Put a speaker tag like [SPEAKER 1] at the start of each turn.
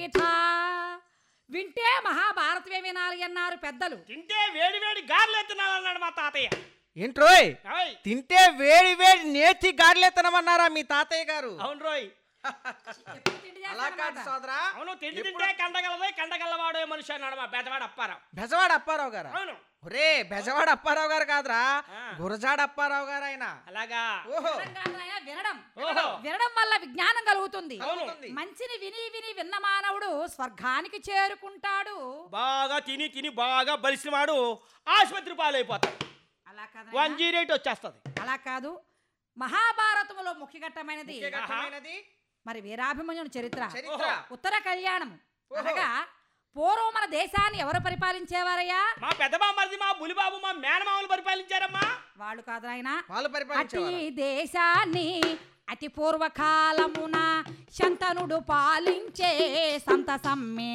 [SPEAKER 1] మీఠ వింటే మహాభారతమే వినాలి అన్నారు పెద్దలు
[SPEAKER 2] తింటే వేడి వేడి గారెలు ఎత్తున్నానన్నాడు మా తాతయ్య
[SPEAKER 3] ఏంట్రోయ్
[SPEAKER 2] ఓయ్,
[SPEAKER 3] తింటే వేడి వేడి నేతి గాడిలే తినమన్నారా మీ తాతయ్య గారు
[SPEAKER 2] అవును రోయ్
[SPEAKER 1] ఎప్పుడు తిండి
[SPEAKER 3] అలా కాదు
[SPEAKER 1] చేస్తారన్నమాట.
[SPEAKER 3] సోదరా
[SPEAKER 2] అవును తిండి తింటే కండగలదే కండగల్లవాడే మనిషి అన్నాడు మా పెద్దవాడు అప్పారావు
[SPEAKER 3] బెజవాడ అప్పారావు గారు
[SPEAKER 2] అవును
[SPEAKER 3] ఒరే బెజవాడ అప్పారావు గారు కాదురా
[SPEAKER 2] ఆ.
[SPEAKER 3] గురజాడ అప్పారావు గారు ఆయన
[SPEAKER 2] అలాగా
[SPEAKER 3] ఓహో
[SPEAKER 1] వినడం కాదయ్యా, వినడం
[SPEAKER 2] ఓహో
[SPEAKER 1] వినడం వల్ల విజ్ఞానం కలుగుతుంది
[SPEAKER 2] అవును.
[SPEAKER 3] అవుతుంది.
[SPEAKER 1] మంచిని విని విని విన్న మానవుడు స్వర్గానికి చేరుకుంటాడు
[SPEAKER 2] బాగా తిని తిని బాగా బలిసిన వాడు ఆసుపత్రి పాలైపోతాడు
[SPEAKER 1] అలా కాదు
[SPEAKER 2] వన్ జీరో ఎయిట్ వచ్చేస్తుంది
[SPEAKER 1] అలా కాదు మహాభారతములో ముఖ్యఘట్టమైనది
[SPEAKER 3] ముఖ్య ఘట్టమైనది
[SPEAKER 1] మరి వీరాభిమన్యుని చరిత్ర
[SPEAKER 3] చరిత్ర
[SPEAKER 1] ఉత్తర కళ్యాణము
[SPEAKER 3] ఓహో.
[SPEAKER 1] అనగా పూర్వం మన దేశాన్ని ఎవరు పరిపాలించేవారయ్యా
[SPEAKER 2] మా పెద్దబామ్మది మా బులిబాబు మా మేనమామలు పరిపాలించారమ్మా
[SPEAKER 1] వాళ్ళు కాదు నాయనా
[SPEAKER 3] వాళ్ళు
[SPEAKER 1] అతి
[SPEAKER 3] పరిపాలించేవారు
[SPEAKER 1] దేశాన్ని అతి పూర్వకాలమున శంతనుడు పాలించే సంత సమ్మె